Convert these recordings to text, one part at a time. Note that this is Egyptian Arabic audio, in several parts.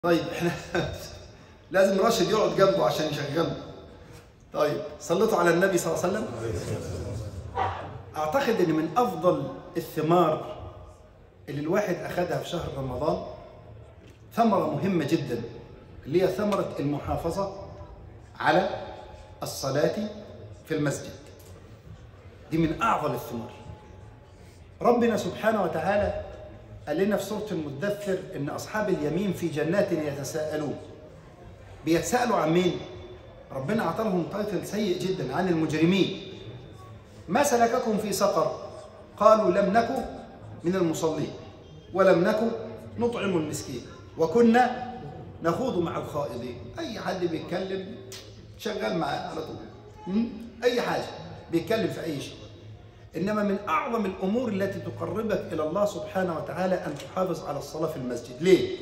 طيب احنا لازم راشد يقعد جنبه عشان يشغلنا طيب صليتوا على النبي صلى الله عليه وسلم اعتقد ان من افضل الثمار اللي الواحد اخذها في شهر رمضان ثمره مهمه جدا اللي هي ثمره المحافظه على الصلاه في المسجد دي من اعظم الثمار ربنا سبحانه وتعالى قال لنا في سوره المدثر ان اصحاب اليمين في جنات يتساءلون بيتساءلوا عن مين ربنا اعطى لهم تايتل سيء جدا عن المجرمين ما سلككم في سقر قالوا لم نكن من المصلين ولم نكن نطعم المسكين وكنا نخوض مع الخائضين اي حد بيتكلم شغال معاه على طول م? اي حاجه بيتكلم في اي شيء انما من اعظم الامور التي تقربك الى الله سبحانه وتعالى ان تحافظ على الصلاه في المسجد ليه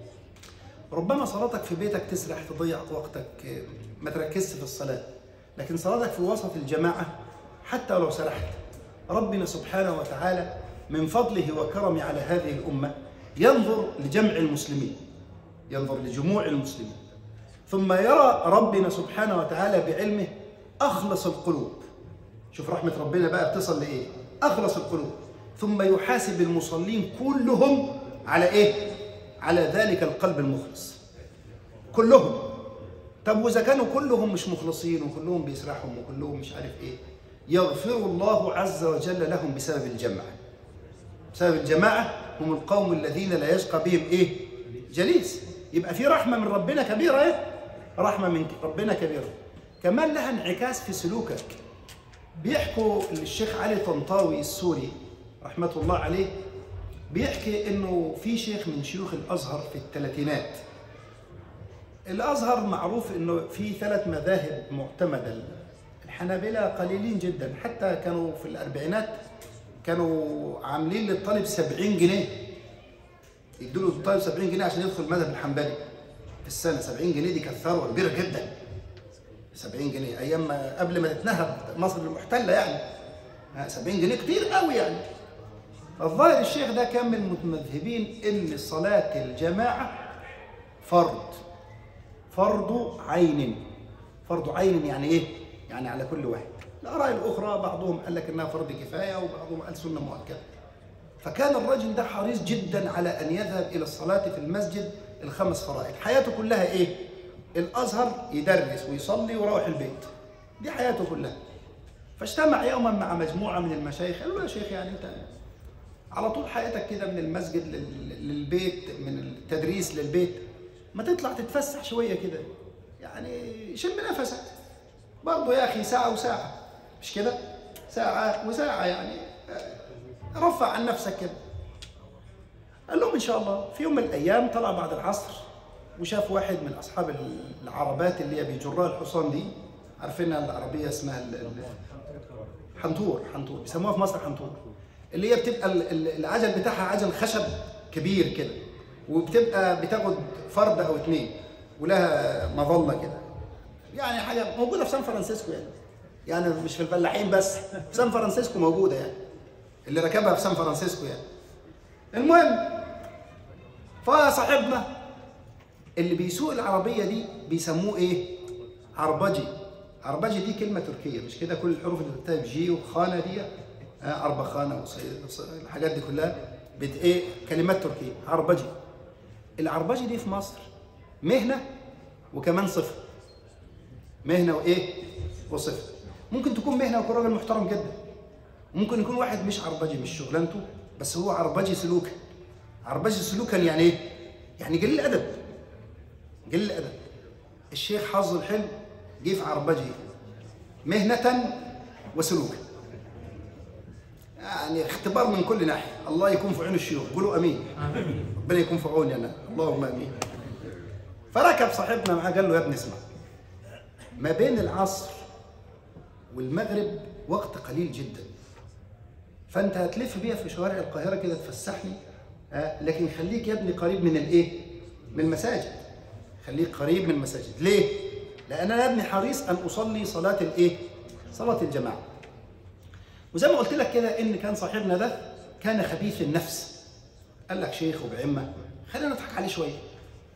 ربما صلاتك في بيتك تسرح تضيع وقتك ما تركزش في الصلاه لكن صلاتك في وسط الجماعه حتى لو سرحت ربنا سبحانه وتعالى من فضله وكرمه على هذه الامه ينظر لجمع المسلمين ينظر لجموع المسلمين ثم يرى ربنا سبحانه وتعالى بعلمه اخلص القلوب شوف رحمه ربنا بقى بتصل لايه اخلص القلوب ثم يحاسب المصلين كلهم على ايه على ذلك القلب المخلص كلهم طب واذا كانوا كلهم مش مخلصين وكلهم بيسرحوا وكلهم مش عارف ايه يغفر الله عز وجل لهم بسبب الجمع بسبب الجماعه هم القوم الذين لا يشقى بهم ايه جليس يبقى في رحمه من ربنا كبيره ايه رحمه من ربنا كبيره كمان لها انعكاس في سلوكك بيحكوا الشيخ علي طنطاوي السوري رحمه الله عليه بيحكي انه في شيخ من شيوخ الازهر في الثلاثينات الازهر معروف انه في ثلاث مذاهب معتمده الحنابله قليلين جدا حتى كانوا في الاربعينات كانوا عاملين للطالب 70 جنيه يدوا له الطالب 70 جنيه عشان يدخل المذهب الحنبلي في السنه 70 جنيه دي كانت ثروه كبيره جدا 70 جنيه ايام ما قبل ما تتنهب مصر المحتله يعني 70 جنيه كتير قوي يعني الظاهر الشيخ ده كان من المتمذهبين ان صلاه الجماعه فرض فرض عين فرض عين يعني ايه يعني على كل واحد الاراء الاخرى بعضهم قال لك انها فرض كفايه وبعضهم قال سنه مؤكده فكان الرجل ده حريص جدا على ان يذهب الى الصلاه في المسجد الخمس فرائض حياته كلها ايه الازهر يدرس ويصلي ويروح البيت دي حياته كلها فاجتمع يوما مع مجموعه من المشايخ قالوا له يا شيخ يعني انت على طول حياتك كده من المسجد للبيت من التدريس للبيت ما تطلع تتفسح شويه كده يعني شم نفسك برضه يا اخي ساعه وساعه مش كده ساعه وساعه يعني رفع عن نفسك كده قال لهم ان شاء الله في يوم من الايام طلع بعد العصر وشاف واحد من اصحاب العربات اللي هي بيجرها الحصان دي عارفين العربيه اسمها حنطور حنطور بيسموها في مصر حنطور اللي هي بتبقى العجل بتاعها عجل خشب كبير كده وبتبقى بتاخد فرد او اثنين ولها مظله كده يعني حاجه موجوده في سان فرانسيسكو يعني يعني مش في الفلاحين بس في سان فرانسيسكو موجوده يعني اللي ركبها في سان فرانسيسكو يعني المهم فصاحبنا اللي بيسوق العربيه دي بيسموه ايه عربجي عربجي دي كلمه تركيه مش كده كل الحروف اللي بتكتب جي وخانه دي أربخانة الحاجات دي كلها بت ايه كلمات تركيه عربجي العربجي دي في مصر مهنه وكمان صفه مهنه وايه وصفه ممكن تكون مهنه ويكون راجل محترم جدا ممكن يكون واحد مش عربجي مش شغلانته بس هو عربجي سلوكا عربجي سلوكا يعني ايه يعني قليل الادب قليل الادب الشيخ حظ الحلم جه في عربجي مهنه وسلوكا يعني اختبار من كل ناحيه الله يكون في عون الشيوخ قولوا امين ربنا يكون في عوني انا اللهم امين فركب صاحبنا معاه قال له يا ابني اسمع ما بين العصر والمغرب وقت قليل جدا فانت هتلف بيها في شوارع القاهره كده تفسحني آه لكن خليك يا ابني قريب من الايه من المساجد خليك قريب من المساجد ليه لان انا يا ابني حريص ان اصلي صلاه الايه صلاه الجماعه وزي ما قلت لك كده ان كان صاحبنا ده كان خبيث النفس قال لك شيخ وبعمه خلينا نضحك عليه شويه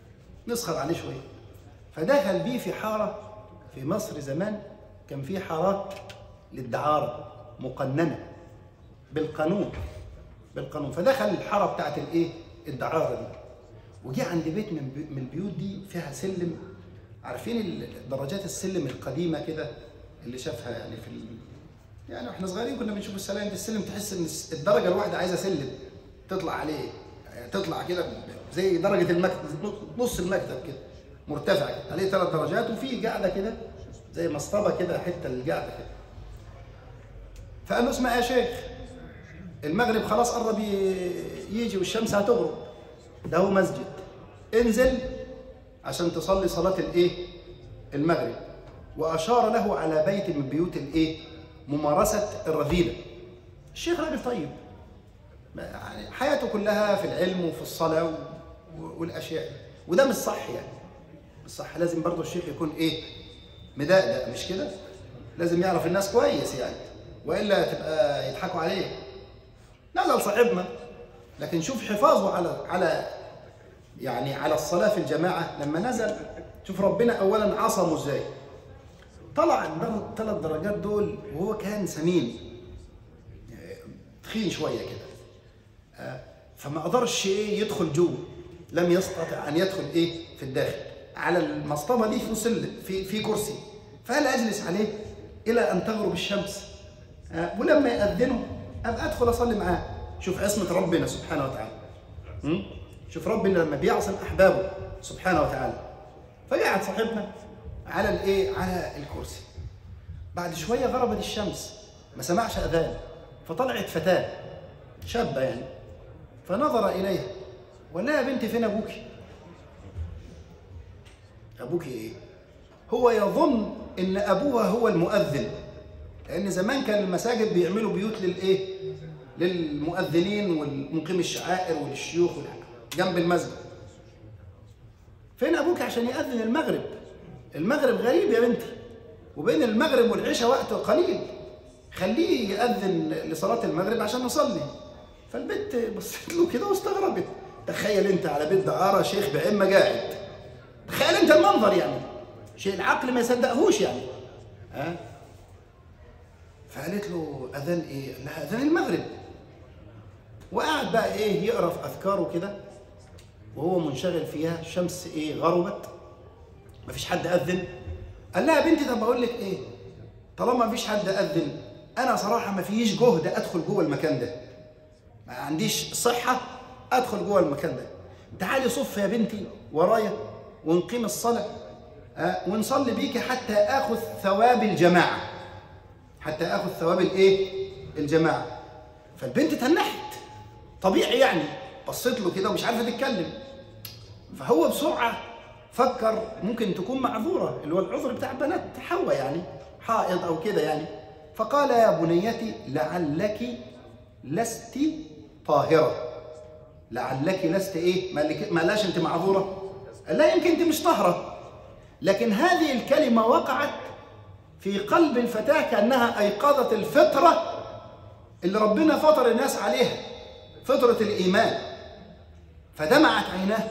نسخر عليه شويه فدخل بيه في حاره في مصر زمان كان في حارات للدعاره مقننه بالقانون بالقانون فدخل الحاره بتاعت الايه الدعاره دي وجه عند بيت من بي- من البيوت دي فيها سلم عارفين ال- درجات السلم القديمه كده اللي شافها يعني في ال... يعني واحنا صغيرين كنا بنشوف السلام في السلم تحس ان الس- الدرجه الواحده عايزه سلم تطلع عليه يعني تطلع كده زي درجه المكتب نص المكتب كده مرتفع كده عليه ثلاث درجات وفي قاعده كده زي مسطبه كده حته القاعده كده فقال له اسمع يا شيخ المغرب خلاص قرب ي- يجي والشمس هتغرب ده هو مسجد انزل عشان تصلي صلاة الايه المغرب وأشار له على بيت من بيوت الايه ممارسة الرذيلة الشيخ راجل طيب ما- يعني حياته كلها في العلم وفي الصلاة و- والأشياء دي. وده مش صح يعني مش صح لازم برضه الشيخ يكون ايه مدقدق مش كده لازم يعرف الناس كويس يعني والا تبقى يضحكوا عليه نزل صاحبنا لكن شوف حفاظه على على يعني على الصلاه في الجماعه لما نزل شوف ربنا اولا عصمه ازاي طلع الثلاث درجات دول وهو كان سمين يعني تخين شويه كده آه، فما قدرش ايه يدخل جوه لم يستطع ان يدخل ايه في الداخل على المصطبه دي في سلم في في كرسي فقال اجلس عليه الى ان تغرب الشمس آه، ولما يأذنوا ابقى ادخل اصلي معاه شوف عصمه ربنا سبحانه وتعالى م? شوف ربنا لما بيعصم احبابه سبحانه وتعالى فقعد صاحبنا على الايه على الكرسي بعد شويه غربت الشمس ما سمعش اذان فطلعت فتاه شابه يعني فنظر اليها ولا يا بنتي فين ابوك ابوك ايه هو يظن ان ابوها هو المؤذن لان زمان كان المساجد بيعملوا بيوت للايه للمؤذنين والمقيم الشعائر وللشيوخ والح- جنب المسجد فين ابوك عشان ياذن المغرب المغرب غريب يا بنتي وبين المغرب والعشاء وقت قليل خليه ياذن لصلاه المغرب عشان نصلي فالبنت بصت له كده واستغربت تخيل انت على بيت دعاره شيخ بعمه قاعد تخيل انت المنظر يعني شيء العقل ما يصدقهوش يعني ها فقالت له اذان ايه؟ قال لها اذان المغرب وقعد بقى ايه يقرا في اذكاره كده وهو منشغل فيها الشمس ايه غربت مفيش حد اذن قال لها يا بنتي طب اقول لك ايه طالما مفيش حد اذن انا صراحه ما فيش جهد ادخل جوه المكان ده ما عنديش صحه ادخل جوه المكان ده تعالي صف يا بنتي ورايا ونقيم الصلاه آه، ونصلي بيكي حتى اخذ ثواب الجماعه حتى اخذ ثواب الايه الجماعه فالبنت تنحت طبيعي يعني بصيت له كده ومش عارفه تتكلم فهو بسرعه فكر ممكن تكون معذوره اللي هو العذر بتاع بنات حواء يعني حائض او كده يعني فقال يا بنيتي لعلك لست طاهره لعلك لست ايه ما قالك- ما قالهاش انت معذوره قال لا يمكن انت مش طاهره لكن هذه الكلمه وقعت في قلب الفتاه كانها ايقظت الفطره اللي ربنا فطر الناس عليها فطره الايمان فدمعت عيناه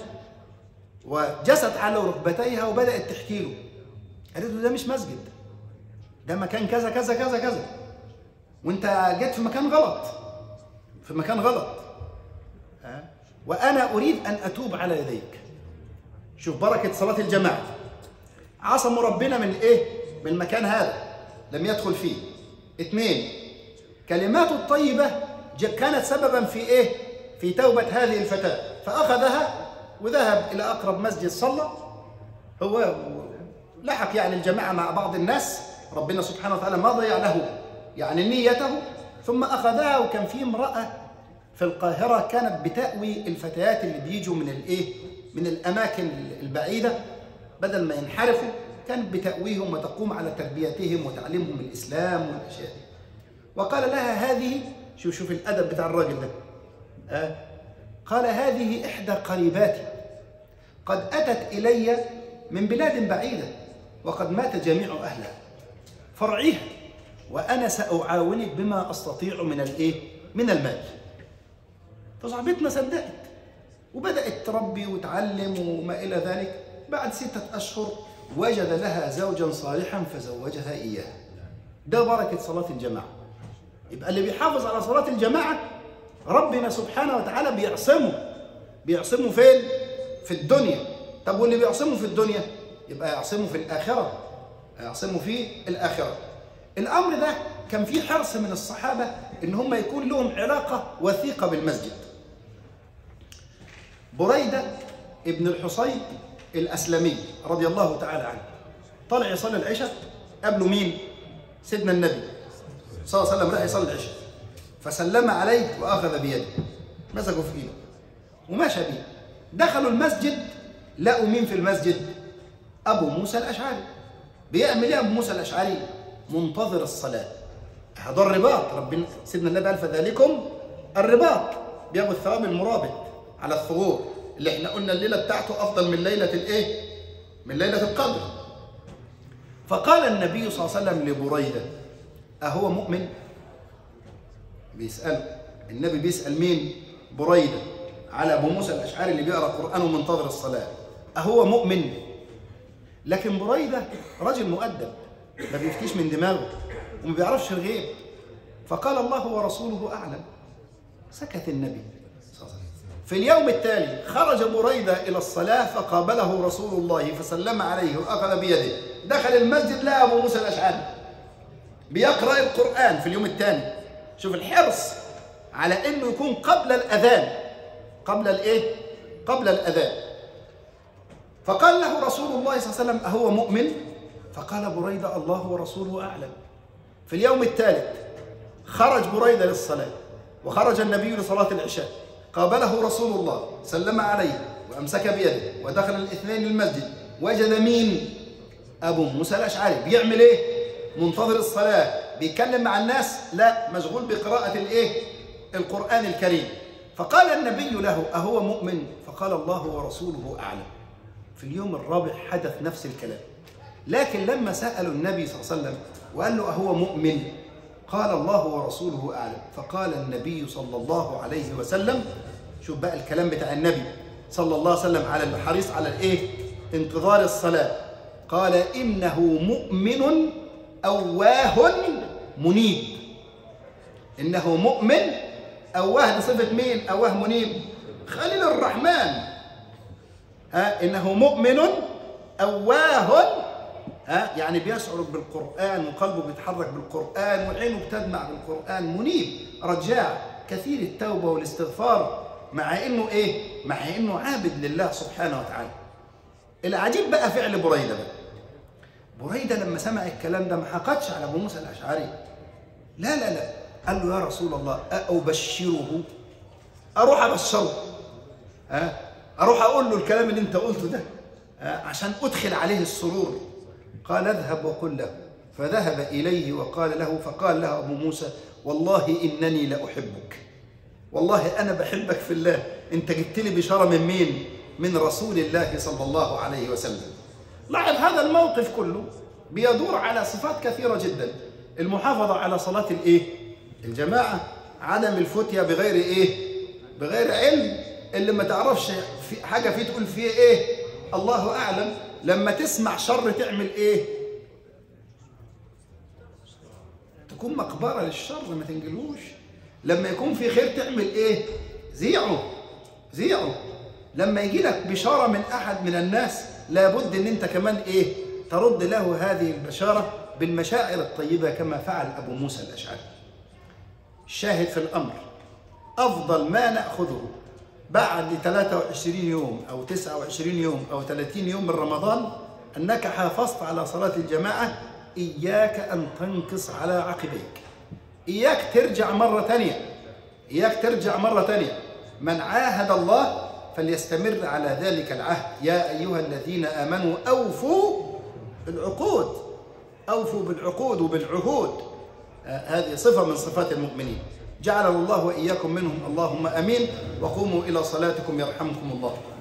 وجست على ركبتيها وبدات تحكي له قالت له ده مش مسجد ده مكان كذا كذا كذا كذا وانت جيت في مكان غلط في مكان غلط ها؟ وانا اريد ان اتوب على يديك شوف بركه صلاه الجماعه عصموا ربنا من ايه من المكان هذا لم يدخل فيه اثنين كلماته الطيبه ج- كانت سببا في ايه في توبه هذه الفتاه فاخذها وذهب الى اقرب مسجد صلى هو لحق يعني الجماعه مع بعض الناس ربنا سبحانه وتعالى ما ضيع له يعني نيته ثم اخذها وكان في امراه في القاهره كانت بتاوي الفتيات اللي بيجوا من الايه من الاماكن البعيده بدل ما ينحرفوا كانت بتاويهم وتقوم على تربيتهم وتعليمهم الاسلام والاشياء دي وقال لها هذه شوف شوف الادب بتاع الراجل ده آه. قال هذه احدى قريباتي قد اتت الي من بلاد بعيده وقد مات جميع اهلها فرعيها وانا ساعاونك بما استطيع من الايه من المال فصاحبتنا صدقت وبدات تربي وتعلم وما الى ذلك بعد ستة أشهر وجد لها زوجا صالحا فزوجها إياه ده بركة صلاة الجماعة يبقى اللي بيحافظ على صلاة الجماعة ربنا سبحانه وتعالى بيعصمه بيعصمه فين؟ في الدنيا طب واللي بيعصمه في الدنيا يبقى يعصمه في الآخرة يعصمه في الآخرة الأمر ده كان فيه حرص من الصحابة إن هم يكون لهم علاقة وثيقة بالمسجد بريدة ابن الحصيب الأسلمي رضي الله تعالى عنه طلع يصلي العشاء قبله مين؟ سيدنا النبي صلى الله عليه وسلم راح يصلي العشاء فسلم عليه وأخذ بيده مسكه في إيده ومشى بيه دخلوا المسجد لقوا مين في المسجد؟ أبو موسى الأشعري بيعمل إيه أبو موسى الأشعري؟ منتظر الصلاة هذا الرباط ربنا سيدنا النبي قال فذلكم الرباط بياخد ثواب المرابط على الثغور اللي احنا قلنا الليله بتاعته افضل من ليله الايه؟ من ليله القدر. فقال النبي صلى الله عليه وسلم لبريده اهو مؤمن؟ بيسأل النبي بيسأل مين؟ بريده على ابو موسى الاشعري اللي بيقرا قران ومنتظر الصلاه. اهو مؤمن؟ لكن بريده راجل مؤدب ما بيفتيش من دماغه وما بيعرفش الغيب فقال الله ورسوله اعلم سكت النبي صلى الله عليه وسلم في اليوم التالي خرج بريدة إلى الصلاة فقابله رسول الله فسلم عليه وأخذ بيده دخل المسجد لقى أبو موسى الأشعري بيقرأ القرآن في اليوم الثاني شوف الحرص على إنه يكون قبل الأذان قبل الإيه؟ قبل الأذان فقال له رسول الله صلى الله عليه وسلم أهو مؤمن؟ فقال بريدة الله ورسوله أعلم في اليوم الثالث خرج بريدة للصلاة وخرج النبي لصلاة العشاء قابله رسول الله سلم عليه وأمسك بيده ودخل الاثنين المسجد وجد مين؟ أبو موسى الأشعري بيعمل إيه؟ منتظر الصلاة بيتكلم مع الناس لا مشغول بقراءة الإيه؟ القرآن الكريم فقال النبي له أهو مؤمن؟ فقال الله ورسوله أعلم في اليوم الرابع حدث نفس الكلام لكن لما سألوا النبي صلى الله عليه وسلم وقال له أهو مؤمن؟ قال الله ورسوله أعلم فقال النبي صلى الله عليه وسلم شوف بقى الكلام بتاع النبي صلى الله عليه وسلم على الحريص على الايه انتظار الصلاة قال إنه مؤمن أواه منيب إنه مؤمن أواه دي صفة مين أواه منيب خليل الرحمن ها إنه مؤمن أواه ها يعني بيشعر بالقرآن وقلبه بيتحرك بالقرآن وعينه بتدمع بالقرآن منيب رجاع كثير التوبة والاستغفار مع انه ايه؟ مع انه عابد لله سبحانه وتعالى. العجيب بقى فعل بريده بقى. بريده لما سمع الكلام ده ما حقدش على ابو موسى الاشعري. لا لا لا قال له يا رسول الله أبشره أروح أبشره ها أروح أقول له الكلام اللي أنت قلته ده ها؟ عشان أدخل عليه السرور قال اذهب وقل له فذهب إليه وقال له فقال له أبو موسى والله إنني لأحبك والله أنا بحبك في الله أنت جبت لي بشارة من مين؟ من رسول الله صلى الله عليه وسلم لاحظ هذا الموقف كله بيدور على صفات كثيرة جدا المحافظة على صلاة الإيه؟ الجماعة عدم الفتية بغير إيه؟ بغير علم اللي ما تعرفش في حاجة فيه تقول فيه إيه؟ الله أعلم لما تسمع شر تعمل إيه؟ تكون مقبرة للشر ما تنجلوش لما يكون في خير تعمل ايه زيعه زيعه لما يجي لك بشارة من أحد من الناس لابد أن أنت كمان إيه ترد له هذه البشارة بالمشاعر الطيبة كما فعل أبو موسى الأشعري الشاهد في الأمر أفضل ما نأخذه بعد 23 يوم أو 29 يوم أو 30 يوم من رمضان أنك حافظت على صلاة الجماعة إياك أن تنقص على عقبيك إياك ترجع مرة تانية إياك ترجع مرة تانية من عاهد الله فليستمر على ذلك العهد يا أيها الذين آمنوا أوفوا بالعقود أوفوا بالعقود وبالعهود آه هذه صفة من صفات المؤمنين جعل الله وإياكم منهم اللهم أمين وقوموا إلى صلاتكم يرحمكم الله